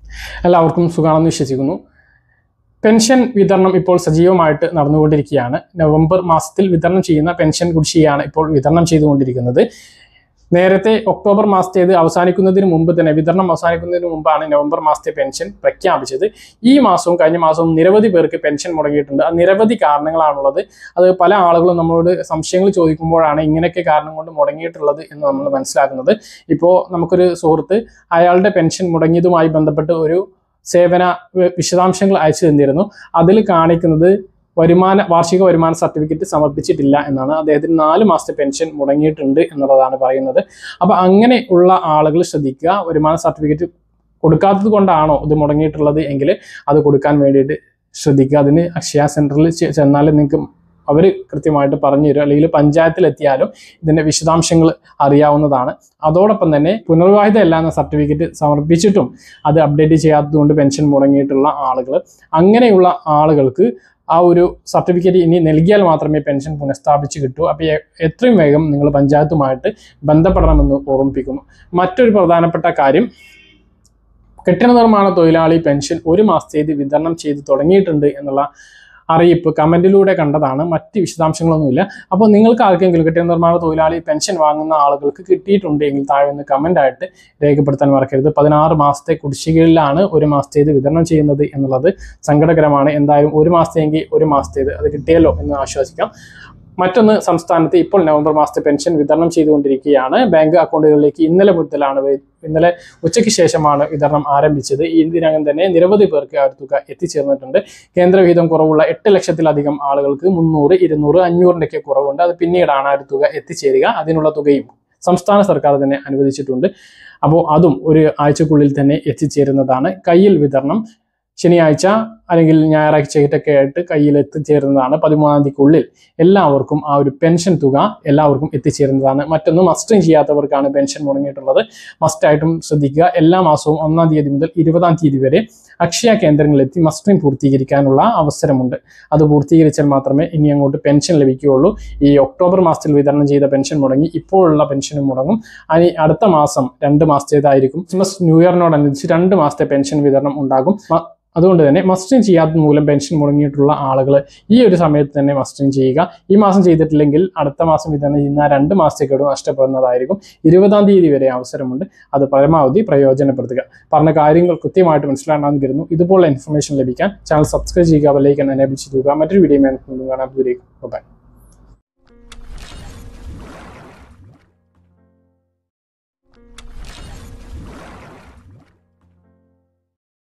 എല്ലാവർക്കും സുഖമാണെന്ന് വിശ്വസിക്കുന്നു പെൻഷൻ വിതരണം ഇപ്പോൾ സജീവമായിട്ട് നടന്നുകൊണ്ടിരിക്കുകയാണ് നവംബർ മാസത്തിൽ വിതരണം ചെയ്യുന്ന പെൻഷൻ കുടിശ്ശികയാണ് ഇപ്പോൾ വിതരണം ചെയ്തുകൊണ്ടിരിക്കുന്നത് നേരത്തെ ഒക്ടോബർ മാസത്തേത് അവസാനിക്കുന്നതിന് മുമ്പ് തന്നെ വിതരണം അവസാനിക്കുന്നതിന് മുമ്പാണ് നവംബർ മാസത്തെ പെൻഷൻ പ്രഖ്യാപിച്ചത് ഈ മാസവും കഴിഞ്ഞ മാസവും നിരവധി പേർക്ക് പെൻഷൻ മുടങ്ങിയിട്ടുണ്ട് ആ നിരവധി കാരണങ്ങളാണുള്ളത് അത് പല ആളുകളും നമ്മളോട് സംശയങ്ങൾ ചോദിക്കുമ്പോഴാണ് ഇങ്ങനെയൊക്കെ കാരണം കൊണ്ട് മുടങ്ങിയിട്ടുള്ളത് എന്ന് നമ്മൾ മനസ്സിലാക്കുന്നത് ഇപ്പോൾ നമുക്കൊരു സുഹൃത്ത് അയാളുടെ പെൻഷൻ മുടങ്ങിയതുമായി ബന്ധപ്പെട്ട് ഒരു സേവന വി- വിശദാംശങ്ങൾ അയച്ചു തന്നിരുന്നു അതിൽ കാണിക്കുന്നത് വരുമാന വാർഷിക വരുമാന സർട്ടിഫിക്കറ്റ് സമർപ്പിച്ചിട്ടില്ല എന്നാണ് അദ്ദേഹത്തിന് നാല് മാസത്തെ പെൻഷൻ മുടങ്ങിയിട്ടുണ്ട് എന്നുള്ളതാണ് പറയുന്നത് അപ്പോൾ അങ്ങനെ ഉള്ള ആളുകൾ ശ്രദ്ധിക്കുക വരുമാന സർട്ടിഫിക്കറ്റ് കൊടുക്കാത്തത് കൊണ്ടാണോ ഇത് മുടങ്ങിയിട്ടുള്ളത് എങ്കിൽ അത് കൊടുക്കാൻ വേണ്ടിയിട്ട് ശ്രദ്ധിക്കുക അതിന് അക്ഷയ സെൻറ്ററിൽ ചെന്നാൽ നിങ്ങൾക്ക് അവർ കൃത്യമായിട്ട് പറഞ്ഞു തരും അല്ലെങ്കിൽ പഞ്ചായത്തിലെത്തിയാലും ഇതിൻ്റെ വിശദാംശങ്ങൾ അറിയാവുന്നതാണ് അതോടൊപ്പം തന്നെ പുനർവിവാഹിത അല്ല എന്ന സർട്ടിഫിക്കറ്റ് സമർപ്പിച്ചിട്ടും അത് അപ്ഡേറ്റ് ചെയ്യാത്തതുകൊണ്ട് പെൻഷൻ മുടങ്ങിയിട്ടുള്ള ആളുകൾ അങ്ങനെയുള്ള ആളുകൾക്ക് ആ ഒരു സർട്ടിഫിക്കറ്റ് ഇനി നൽകിയാൽ മാത്രമേ പെൻഷൻ പുനഃസ്ഥാപിച്ച് കിട്ടൂ അപ്പോൾ എ- എത്രയും വേഗം നിങ്ങൾ പഞ്ചായത്തുമായിട്ട് ബന്ധപ്പെടണമെന്ന് ഓർമ്മിപ്പിക്കുന്നു മറ്റൊരു പ്രധാനപ്പെട്ട കാര്യം കെട്ടിട നിർമ്മാണ തൊഴിലാളി പെൻഷൻ ഒരു മാസത്തേത് വിതരണം ചെയ്ത് തുടങ്ങിയിട്ടുണ്ട് എന്നുള്ള അറിയിപ്പ് കമന്റിലൂടെ കണ്ടതാണ് മറ്റ് വിശദാംശങ്ങളൊന്നുമില്ല അപ്പോൾ നിങ്ങൾക്ക് ആർക്കെങ്കിലും കെട്ടിട നിർമ്മാണ തൊഴിലാളി പെൻഷൻ വാങ്ങുന്ന ആളുകൾക്ക് കിട്ടിയിട്ടുണ്ട് എങ്കിൽ താഴെ നിന്ന് കമന്റ് ആയിട്ട് രേഖപ്പെടുത്താൻ മറക്കരുത് പതിനാറ് മാസത്തെ കുടിശ്ശികയിലാണ് ഒരു മാസത്തേത് വിതരണം ചെയ്യുന്നത് എന്നുള്ളത് സങ്കടകരമാണ് എന്തായാലും ഒരു മാസത്തെങ്കിൽ ഒരു മാസത്തേത് അത് കിട്ടിയല്ലോ എന്ന് ആശ്വസിക്കാം മറ്റൊന്ന് സംസ്ഥാനത്ത് ഇപ്പോൾ നവംബർ മാസത്തെ പെൻഷൻ വിതരണം ചെയ്തുകൊണ്ടിരിക്കുകയാണ് ബാങ്ക് അക്കൗണ്ടുകളിലേക്ക് ഇന്നലെ മുതലാണ് വെ- ഇന്നലെ ഉച്ചയ്ക്ക് ശേഷമാണ് വിതരണം ആരംഭിച്ചത് ഈ ഇതിനകം തന്നെ നിരവധി പേർക്ക് ആ ഒരു തുക എത്തിച്ചേർന്നിട്ടുണ്ട് കേന്ദ്രവിഹിതം കുറവുള്ള എട്ട് ലക്ഷത്തിലധികം ആളുകൾക്ക് മുന്നൂറ് ഇരുന്നൂറ് അഞ്ഞൂറിൻ്റെയൊക്കെ കുറവുണ്ട് അത് പിന്നീടാണ് ആ ഒരു തുക എത്തിച്ചേരുക അതിനുള്ള തുകയും സംസ്ഥാന സർക്കാർ തന്നെ അനുവദിച്ചിട്ടുണ്ട് അപ്പോൾ അതും ഒരു ആഴ്ചക്കുള്ളിൽ തന്നെ എത്തിച്ചേരുന്നതാണ് കയ്യിൽ വിതരണം ശനിയാഴ്ച അല്ലെങ്കിൽ ഞായറാഴ്ചയൊക്കെ ആയിട്ട് കയ്യിൽ എത്തിച്ചേരുന്നതാണ് പതിമൂന്നാം തീയതിക്കുള്ളിൽ എല്ലാവർക്കും ആ ഒരു പെൻഷൻ തുക എല്ലാവർക്കും എത്തിച്ചേരുന്നതാണ് മറ്റൊന്ന് മസ്റ്ററിങ് ചെയ്യാത്തവർക്കാണ് പെൻഷൻ മുടങ്ങിയിട്ടുള്ളത് മസ്റ്റായിട്ടും ശ്രദ്ധിക്കുക എല്ലാ മാസവും ഒന്നാം തീയതി മുതൽ ഇരുപതാം തീയതി വരെ അക്ഷയ കേന്ദ്രങ്ങളിലെത്തി മസ്റ്ററിങ് പൂർത്തീകരിക്കാനുള്ള അവസരമുണ്ട് അത് പൂർത്തീകരിച്ചാൽ മാത്രമേ ഇനി അങ്ങോട്ട് പെൻഷൻ ലഭിക്കുകയുള്ളൂ ഈ ഒക്ടോബർ മാസത്തിൽ വിതരണം ചെയ്ത പെൻഷൻ മുടങ്ങി ഇപ്പോഴുള്ള പെൻഷനും മുടങ്ങും അനി അടുത്ത മാസം രണ്ട് മാസത്തേതായിരിക്കും ക്രിസ്മസ് ന്യൂ ഇയറിനോടനുബന്ധിച്ച് രണ്ട് മാസത്തെ പെൻഷൻ വിതരണം ഉണ്ടാകും മ- അതുകൊണ്ട് തന്നെ മസ്റ്ററിങ് ചെയ്യാത്തത് മൂലം പെൻഷൻ മുടങ്ങിയിട്ടുള്ള ആളുകൾ ഈ ഒരു സമയത്ത് തന്നെ മസ്റ്ററിങ് ചെയ്യുക ഈ മാസം ചെയ്തിട്ടില്ലെങ്കിൽ അടുത്ത മാസം വിതരണം ചെയ്യുന്ന ആ രണ്ട് മാസത്തേക്കോട് നഷ്ടപ്പെടുന്നതായിരിക്കും ഇരുപതാം തീയതി വരെ അവസരമുണ്ട് അത് പരമാവധി പ്രയോജനപ്പെടുത്തുക പറഞ്ഞ കാര്യങ്ങൾ കൃത്യമായിട്ട് മനസ്സിലാണെന്ന് കരുതുന്നു ഇതുപോലുള്ള ഇൻഫർമേഷൻ ലഭിക്കാൻ ചാനൽ സബ്സ്ക്രൈബ് ചെയ്യുക ബെല്ലൈക്കൻ എനേബിൾ ചെയ്യുക മറ്റൊരു വീഡിയോ കാണാൻ ദൂരേക്ക് ബൈ